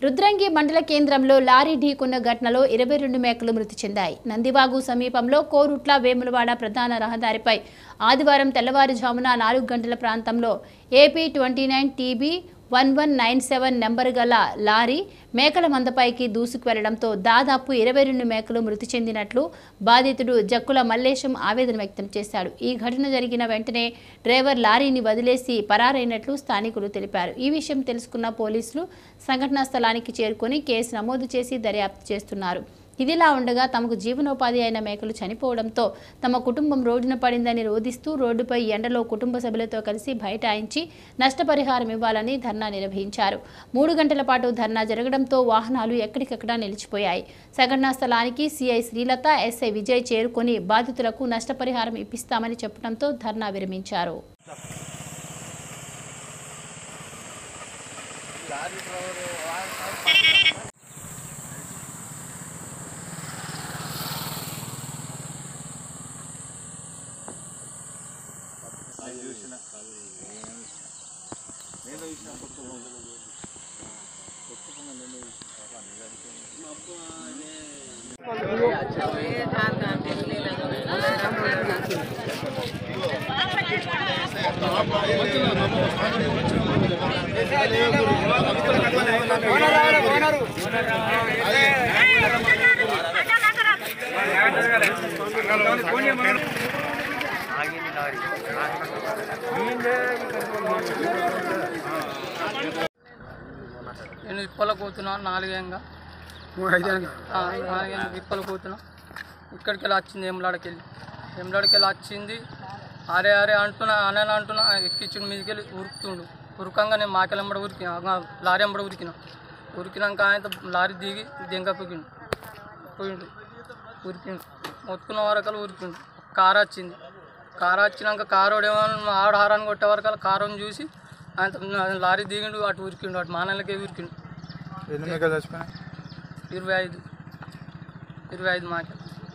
రుద్రంగి మండల కేంద్రంలో లారీ ఢీకున్న ఘటనలో ఇరవై రెండు మేకలు మృతి చెందాయి నందివాగు సమీపంలో కోరుట్ల వేములవాడ ప్రధాన రహదారిపై ఆదివారం తెల్లవారుజామున నాలుగు గంటల ప్రాంతంలో AP twenty nine TB one one nine seven number గల లారీ మేకల మందపైకి దూసుకు వెళ్లడంతో దాదాపు ఇరవై రెండు మేకలు మృతి చెందినట్లు బాధితుడు జక్కుల మల్లేశం ఆవేదన వ్యక్తం చేశాడు ఈ ఘటన జరిగిన వెంటనే డ్రైవర్ లారీని వదిలేసి పరారైనట్లు స్థానికులు తెలిపారు ఈ విషయం తెలుసుకున్న పోలీసులు సంఘటనా స్థలానికి చేరుకొని కేసు నమోదు చేసి దర్యాప్తు చేస్తున్నారు ఇదిలా ఉండగా తమకు జీవనోపాధి అయిన మేకలు చనిపోవడంతో తమ కుటుంబం రోడ్డున పడిందని రోధిస్తూ రోడ్డుపై ఎండలో కుటుంబ సభ్యులతో కలిసి బైఠాయించి నష్టపరిహారం ఇవ్వాలని ధర్నా నిర్వహించారు మూడు గంటల పాటు ధర్నా జరగడంతో వాహనాలు ఎక్కడికక్కడ నిలిచిపోయాయి సంఘటనా స్థలానికి సిఐ శ్రీలత ఎస్ఐ విజయ్ చేరుకొని బాధితులకు నష్టపరిహారం ఇప్పిస్తామని చెప్పడంతో ధర్నా విరమించారు నేను ఇప్పల కూతున్నా నాలుగేంగా ఆ, నాలుగేంగా ఇప్పల కూతున్నా ఇక్కడికి వెళ్ళి వచ్చింది ఎమ్లాడికి వెళ్ళి ఎమ్లాడికి వెళ్ళి వచ్చింది అరే అరే అంటున్నా అనే అంటున్నా ఎక్కించుడు మీదకి వెళ్ళి ఉరుకుతుండు ఉరకంగా నేను మాకెళ్ళంబడి ఉరికిన ఆ, లారీ ఎంబడి ఉరికిన ఉరికినాక ఆయన లారీ దిగి దెంగ పోయిండు పోయిండు ఉరికిండు మొత్తుకున్న వరకలు ఉరికిండు కారు వచ్చింది కారు వచ్చినాక కారు ఏమో ఆడ హారాన్ని కొట్టే వరకలు కారుని చూసి ఆయన లారీ దిగిండు అటు ఉరికిండు అటు మానలకే ఉరికిండు ఎన్ని మేకలు చచ్చిపోయినాయి ఇరవై ఐదు ఇరవై ఐదు మాట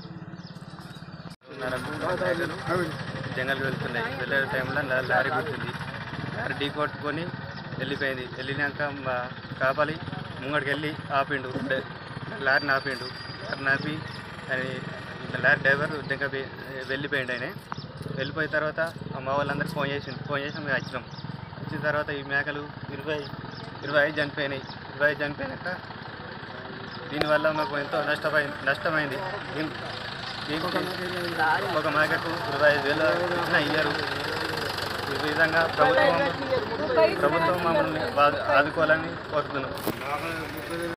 జంగల్ వెళ్తున్నాయి వెళ్ళే టైంలో లా- లారీ గుర్తుంది లారీ ఢీ కొట్టుకొని వెళ్ళిపోయింది వెళ్ళినాక మా కాపాలి ముంగడికి వెళ్ళి ఆపిండు డ- లారీని ఆపిండు లారీని ఆపి అని లారీ డ్రైవర్ దగ్గర వెళ్ళిపోయిండు ఆయన వెళ్ళిపోయిన తర్వాత మా వాళ్ళందరూ ఫోన్ చేసిండు ఫోన్ చేసి మేము వచ్చినాం వచ్చిన తర్వాత ఈ మేకలు ఇరవై ఇరవై ఐదు చనిపోయినాయి ఇరవై ఐదు చనిపోయినాక దీనివల్ల మాకు ఎంతో నష్టపోయింది నష్టమైంది దీని దీనికి ఒక మేకకు ఇరవై ఐదు వేలు ఇచ్చిన ఇయ్యరు ఈ విధంగా ప్రభుత్వం ప్రభుత్వం మమ్మల్ని బా- ఆదుకోవాలని కోరుతున్నాం